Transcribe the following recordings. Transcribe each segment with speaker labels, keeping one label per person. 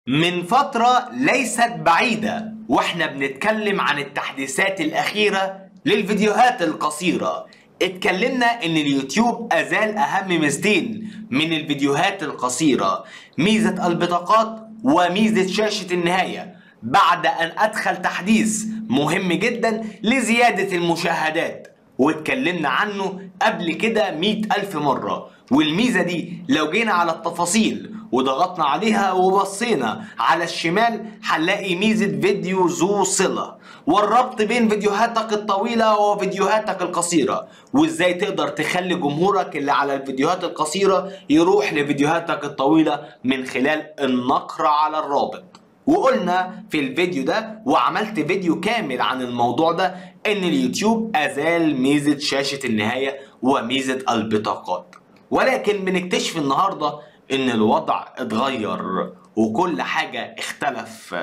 Speaker 1: من فترة ليست بعيدة واحنا بنتكلم عن التحديثات الأخيرة للفيديوهات القصيرة اتكلمنا ان اليوتيوب ازال اهم ميزتين من الفيديوهات القصيرة ميزة البطاقات وميزة شاشة النهاية بعد ان ادخل تحديث مهم جدا لزيادة المشاهدات واتكلمنا عنه قبل كده مئة ألف مرة والميزة دي لو جينا على التفاصيل وضغطنا عليها وبصينا على الشمال هنلاقي ميزة فيديو ذو صلة والربط بين فيديوهاتك الطويلة وفيديوهاتك القصيرة وازاي تقدر تخلي جمهورك اللي على الفيديوهات القصيرة يروح لفيديوهاتك الطويلة من خلال النقر على الرابط وقلنا في الفيديو ده وعملت فيديو كامل عن الموضوع ده ان اليوتيوب ازال ميزة شاشة النهاية وميزة البطاقات ولكن بنكتشف النهارده ان الوضع اتغير وكل حاجة اختلف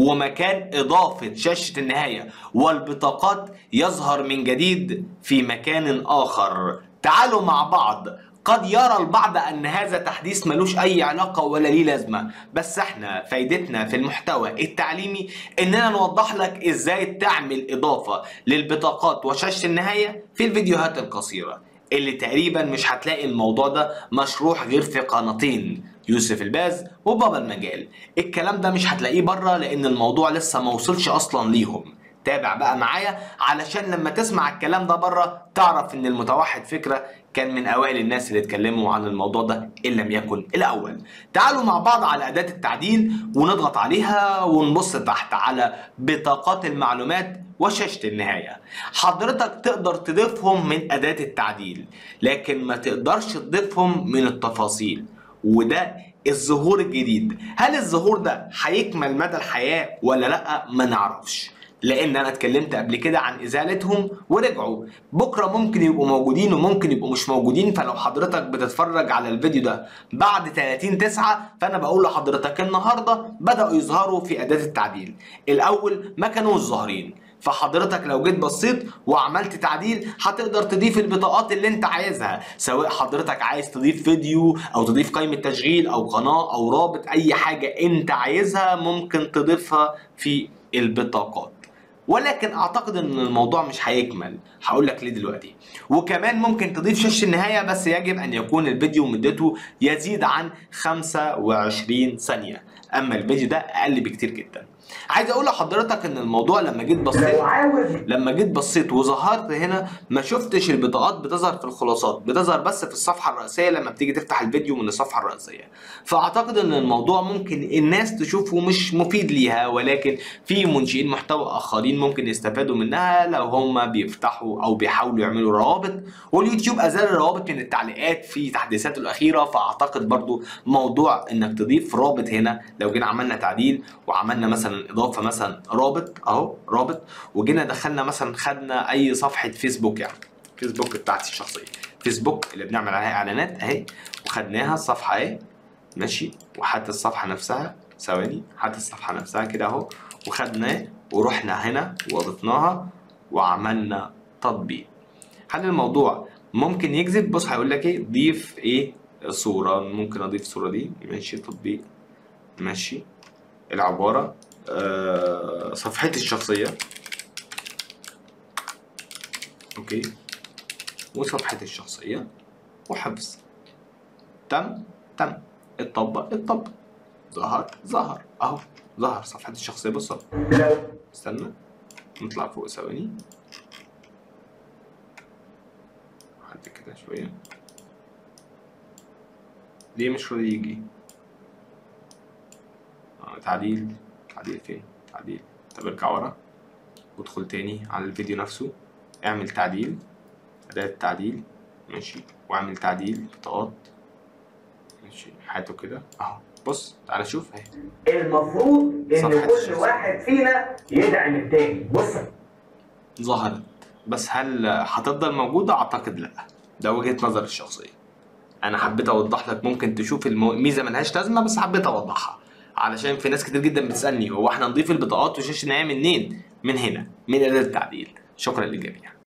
Speaker 1: ومكان إضافة شاشة النهاية والبطاقات يظهر من جديد في مكان آخر تعالوا مع بعض قد يرى البعض ان هذا تحديث ملوش اي علاقة ولا ليه لازمة بس احنا فايدتنا في المحتوى التعليمي اننا نوضح لك ازاي تعمل اضافة للبطاقات وشاشة النهاية في الفيديوهات القصيرة اللي تقريبا مش هتلاقي الموضوع ده مشروح غير في قناتين يوسف الباز وبابا المجال الكلام ده مش هتلاقيه بره لان الموضوع لسه ما وصلش اصلا ليهم تابع بقى معايا علشان لما تسمع الكلام ده بره تعرف ان المتوحد فكره كان من اوائل الناس اللي اتكلموا عن الموضوع ده ان لم يكن الاول تعالوا مع بعض على اداه التعديل ونضغط عليها ونبص تحت على بطاقات المعلومات وشاشة النهاية حضرتك تقدر تضيفهم من أداة التعديل لكن ما تقدرش تضيفهم من التفاصيل وده الظهور الجديد هل الظهور ده هيكمل مدى الحياة ولا لأ ما نعرفش لان انا اتكلمت قبل كده عن ازالتهم ورجعوا بكره ممكن يبقوا موجودين وممكن يبقوا مش موجودين فلو حضرتك بتتفرج على الفيديو ده بعد 30 9 فانا بقول لحضرتك النهارده بداوا يظهروا في اداه التعديل الاول ما كانوش ظاهرين فحضرتك لو جيت بصيت وعملت تعديل هتقدر تضيف البطاقات اللي انت عايزها سواء حضرتك عايز تضيف فيديو او تضيف قائمة تشغيل او قناة او رابط اي حاجة انت عايزها ممكن تضيفها في البطاقات ولكن اعتقد ان الموضوع مش هيكمل هقول لك ليه دلوقتي وكمان ممكن تضيف شاشه النهايه بس يجب ان يكون الفيديو مدته يزيد عن 25 ثانيه اما الفيديو ده اقل بكتير جدا عايز اقول لحضرتك ان الموضوع لما جيت بصيت لما جيت بصيت وظهرت هنا ما شفتش البطاقات بتظهر في الخلاصات بتظهر بس في الصفحه الرئيسيه لما بتيجي تفتح الفيديو من الصفحه الرئيسيه فاعتقد ان الموضوع ممكن الناس تشوفه مش مفيد ليها ولكن في منشئين محتوى اخرين ممكن يستفادوا منها لو هم بيفتحوا او بيحاولوا يعملوا روابط واليوتيوب ازال الروابط من التعليقات في تحديثاته الاخيره فاعتقد برضو موضوع انك تضيف رابط هنا لو جينا عملنا تعديل وعملنا مثلا اضافه مثلا رابط اهو رابط وجينا دخلنا مثلا خدنا اي صفحه فيسبوك يعني فيسبوك بتاعتي الشخصيه فيسبوك اللي بنعمل عليها اعلانات اهي وخدناها الصفحه اهي ماشي وحتى الصفحه نفسها ثواني حتى الصفحه نفسها كده اهو وخدناه ورحنا هنا وضفناها وعملنا تطبيق هل الموضوع ممكن يكذب بص هيقول لك ايه ضيف ايه صوره ممكن اضيف صوره دي ماشي تطبيق ماشي العباره آه صفحتي الشخصيه اوكي وصفحتي الشخصيه وحفظ تم تم اتطبق اتطبق ظهر ظهر اهو ظهر صفحتي الشخصيه بص استنى نطلع فوق ثواني حد كده شويه ليه مش راضي يجي آه تعديل تعديل فين تعديل طب ارجع ورا وادخل تاني على الفيديو نفسه اعمل تعديل أداة تعديل ماشي واعمل تعديل بطاقات ماشي حياته كده اهو بص تعالى شوف اهي
Speaker 2: المفروض ان
Speaker 1: صفحة
Speaker 2: كل
Speaker 1: الشخصية.
Speaker 2: واحد فينا يدعم التاني بص
Speaker 1: ظهرت بس هل هتفضل موجودة؟ أعتقد لأ ده وجهة نظر الشخصية أنا حبيت أوضح لك ممكن تشوف المو- الميزة ملهاش لازمة بس حبيت أوضحها علشان في ناس كتير جدا بتسألني هو احنا نضيف البطاقات وشاشة النهاية منين؟ من هنا من أداة التعديل شكرا للجميع